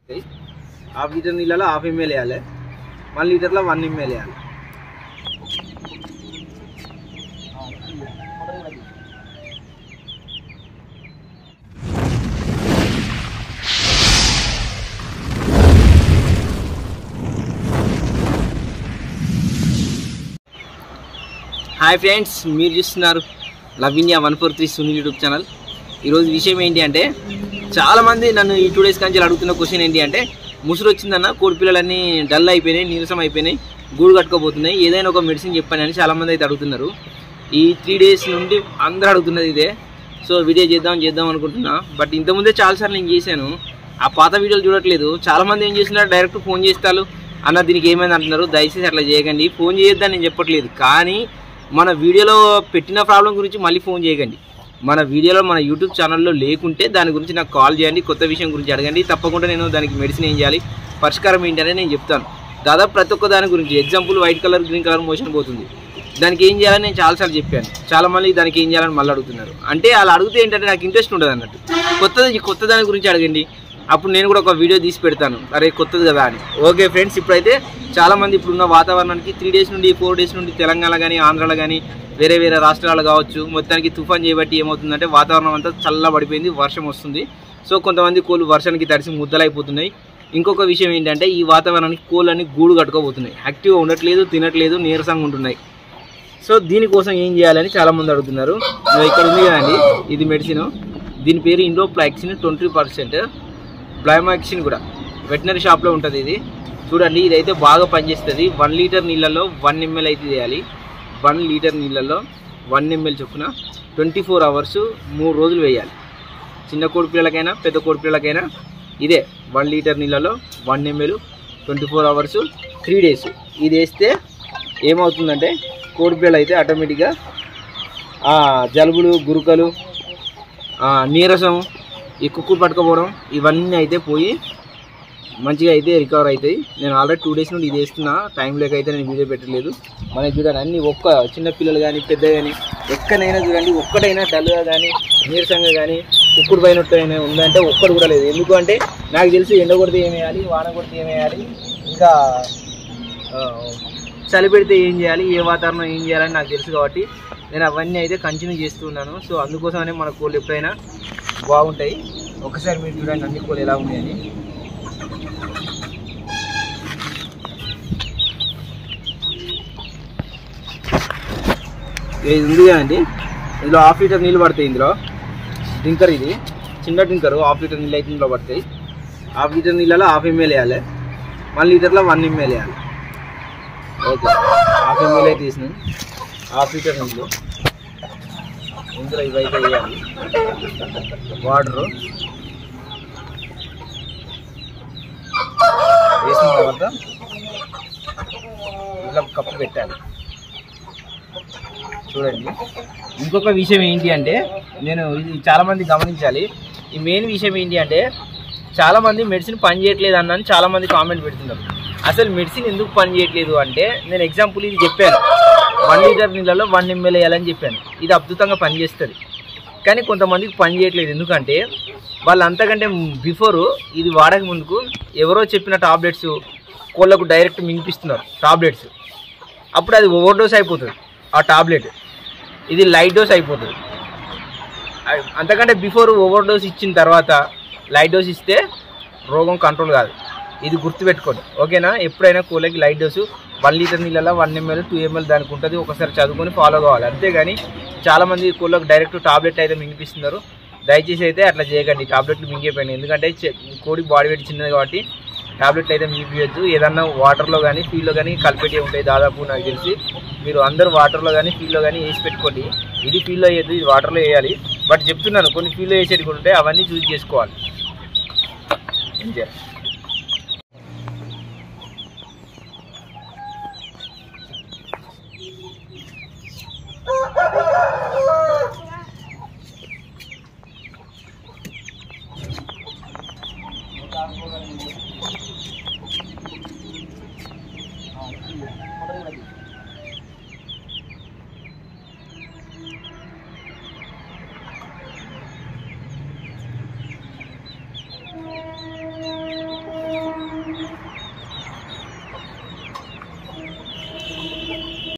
half litre నీళ్ళలో half ML వేయాలి one లీటర్లో వన్ ఎంఎల్ వేయాలి హాయ్ ఫ్రెండ్స్ మీరు చూస్తున్నారు love India one four three Sunil YouTube channel ఈరోజు విషయం ఏంటి అంటే చాలామంది నన్ను ఈ టూ డేస్ నుంచి అడుగుతున్న క్వశ్చన్ ఏంటి అంటే ముసురు వచ్చిందన్న కోడి పిల్లలన్నీ డల్ అయిపోయినాయి నీరసం అయిపోయినాయి గూడు కట్టుకోబోతున్నాయి ఏదైనా ఒక మెడిసిన్ చెప్పండి అని చాలామంది అయితే అడుగుతున్నారు ఈ త్రీ డేస్ నుండి అందరూ అడుగుతున్నది ఇదే సో వీడియో చేద్దాం చేద్దాం అనుకుంటున్నా బట్ ఇంతకుముందే చాలాసార్లు నేను చేశాను ఆ పాత వీడియోలు చూడట్లేదు చాలామంది ఏం చేస్తున్నారు డైరెక్ట్ ఫోన్ చేస్తారు అన్న దీనికి ఏమైంది అంటున్నారు దయచేసి అట్లా చేయకండి ఫోన్ చేయొద్దని నేను చెప్పట్లేదు కానీ మన వీడియోలో పెట్టిన ప్రాబ్లం గురించి మళ్ళీ ఫోన్ చేయకండి మన వీడియోలో మన యూట్యూబ్ ఛానల్లో లేకుంటే దాని గురించి నాకు కాల్ చేయండి కొత్త విషయం గురించి అడగండి తప్పకుండా నేను దానికి మెడిసిన్ ఏం చేయాలి పరిష్కారం ఏంటనే నేను చెప్తాను దాదాపు ప్రతి ఒక్క దాని గురించి example white colour green colour motion పోతుంది దానికి ఏం చేయాలని నేను చాలాసార్లు చెప్పాను చాలా మంది దానికి ఏం చేయాలని మళ్ళీ అడుగుతున్నారు అంటే అలా అడిగితే ఏంటంటే నాకు ఇంట్రెస్ట్ ఉండదు అన్నట్టు కొత్తది కొత్త దాని గురించి అడగండి అప్పుడు నేను కూడా ఒక వీడియో తీసి పెడతాను అరే కొత్తది కదా అని ఓకే ఫ్రెండ్స్ ఇప్పుడైతే చాలా మంది ఇప్పుడున్న వాతావరణానికి త్రీ డేస్ నుండి ఫోర్ డేస్ నుండి తెలంగాణ కానీ ఆంధ్రాలో కానీ వేరే వేరే రాష్ట్రాలు కావచ్చు మొత్తానికి తుఫాన్ చేయబట్టి ఏమవుతుందంటే వాతావరణం అంతా చల్లబడిపోయింది వర్షం వస్తుంది సో కొంతమంది కోళ్ళు వర్షానికి తడిసి ముద్దలైపోతున్నాయి ఇంకొక విషయం ఏంటంటే ఈ వాతావరణానికి కోళ్ళని గూడు కట్టుకోబోతున్నాయి యాక్టివ్గా ఉండట్లేదు తినట్లేదు నీరసంగా ఉంటున్నాయి సో దీనికోసం ఏం చేయాలని చాలా మంది అడుగుతున్నారు ఇదిగో ఇక్కడ ఉంది కదండి ఇది మెడిసిన్ దీని పేరు ఇండోప్లాక్సిన్ ట్వంటీ పర్సెంట్ బ్లైమాక్సిన్ కూడా వెటనరీ షాప్లో ఉంటుంది ఇది చూడండి ఇదైతే బాగా పనిచేస్తుంది వన్ లీటర్ నీళ్ళలో వన్ ఎంఎల్ అయితే చేయాలి వన్ లీటర్ నీళ్ళలో వన్ ఎంఎల్ చొప్పున ట్వంటీ ఫోర్ అవర్స్ మూడు రోజులు వేయాలి చిన్న కోడి పిల్లలకైనా పెద్ద కోడి పిల్లలకైనా ఇదే వన్ లీటర్ నీళ్ళలో one ML twenty four hours three days ఇది వేస్తే ఏమవుతుందంటే కోడి పిల్లలు అయితే ఆటోమేటిక్గా ఆ జలుబులు గురుకలు ఆ నీరసం ఈ కుక్కులు పట్టుకోపోవడం ఇవన్నీ అయితే పోయి మంచిగా అయితే రికవర్ అవుతాయి నేను ఆల్రెడీ టూ డేస్ నుండి ఇది వేస్తున్నా టైం లేక అయితే నేను వీడియో పెట్టలేదు మనకి చూడండి అన్ని ఒక్క చిన్న పిల్లలు కానీ పెద్ద కానీ ఎక్కడైనా చూడండి ఒక్కటైనా డల్గా కానీ నీరసంగా కానీ కుక్కుడు పైన అయినా ఉందంటే ఒక్కడు కూడా లేదు ఎందుకు అంటే నాకు తెలిసి ఎండ కొడితే ఏం వేయాలి వాన కొడితే ఏం వేయాలి ఇంకా ఆ, చలి పెడితే ఏం చేయాలి ఏ వాతావరణం ఏం చేయాలని నాకు తెలుసు కాబట్టి నేను అవన్నీ అయితే కంటిన్యూ చేస్తున్నాను సో అందుకోసమనే మన కోళ్ళు ఎప్పుడైనా బాగుంటాయి ఒకసారి మీరు చూడండి అన్ని కోళ్ళు ఎలా ఉన్నాయని ఇది ఉంది కదండి ఇందులో హాఫ్ లీటర్ నీళ్ళు పడతాయి ఇందులో డ్రింకర్ ఇది చిన్న డ్రింకర్ హాఫ్ లీటర్ నీళ్ళు అయితే ఇందులో పడతాయి హాఫ్ లీటర్ నీళ్ళలో హాఫ్ ఎంఎల్ వేయాలి వన్ లీటర్లో వన్ ఎంఎల్ వేయాలి ఓకే హాఫ్ ఎంఎల్ అయితే తీసినాం హాఫ్ లీటర్ నీళ్ళు ఇందులో ఇవైతే వేయాలి వాటరు వేసిన తర్వాత ఇలా కప్పు పెట్టాలి చూడండి ఇంకొక విషయం ఏంటి అంటే నేను ఇది చాలా మంది గమనించాలి ఈ మెయిన్ విషయం ఏంటి అంటే చాలా మంది మెడిసిన్ పని చేయట్లేదు అన్నాను చాలా మంది కామెంట్ పెడుతున్నారు అసలు మెడిసిన్ ఎందుకు పని చేయట్లేదు అంటే నేను ఎగ్జాంపుల్ ఇది చెప్పాను వన్ లీటర్ నీళ్ళలో వన్ ఎంఎల్ వేయాలని చెప్పాను ఇది అద్భుతంగా పనిచేస్తుంది కానీ కొంతమందికి పని చేయట్లేదు ఎందుకంటే వాళ్ళు అంతకంటే బిఫోర్ ఇది వాడక ముందుకు ఎవరో చెప్పిన టాబ్లెట్స్ కోళ్ళకు డైరెక్ట్ మింగిపిస్తున్నారు టాబ్లెట్స్ అప్పుడు అది ఓవర్ డోస్ అయిపోతుంది ఆ టాబ్లెట్ ఇది లైట్ డోస్ అయిపోతుంది అ- అంతకంటే బిఫోర్ ఓవర్ డోస్ ఇచ్చిన తర్వాత లైట్ డోస్ ఇస్తే రోగం కంట్రోల్ కాదు ఇది గుర్తుపెట్టుకోండి ఓకేనా ఎప్పుడైనా కోళ్ళకి లైట్ డోసు వన్ లీటర్ నీళ్ళలో వన్ ఎంఎల్ టూ ఎంఎల్ దానికి ఉంటుంది ఒకసారి చదువుకొని ఫాలో కావాలి అంతేగాని చాలామంది కోళ్ళకి డైరెక్ట్ టాబ్లెట్ అయితే మింగిపిస్తున్నారు దయచేసి అయితే అట్లా చేయకండి టాబ్లెట్లు మింగిపోయింది ఎందుకంటే చె- కోడి బాడీ వెయిట్ చిన్నది కాబట్టి టాబ్లెట్లు అయితే మింగిపోయద్దు ఏదన్నా వాటర్లో కానీ ఫీల్డ్లో కానీ కలిపెట్టి ఉంటాయి దాదాపు నాకు తెలిసి మీరు అందరూ వాటర్లో కానీ ఫీల్డ్లో కానీ వేసి పెట్టుకోండి ఇది ఫీల్డ్లో వేయద్దు ఇది వాటర్లో వేయాలి బట్ చెప్తున్నాను కొన్ని ఫీల్డ్లో వేసేది కూడా ఉంటాయి అవన్నీ చూస్ చేసుకోవాలి అంతే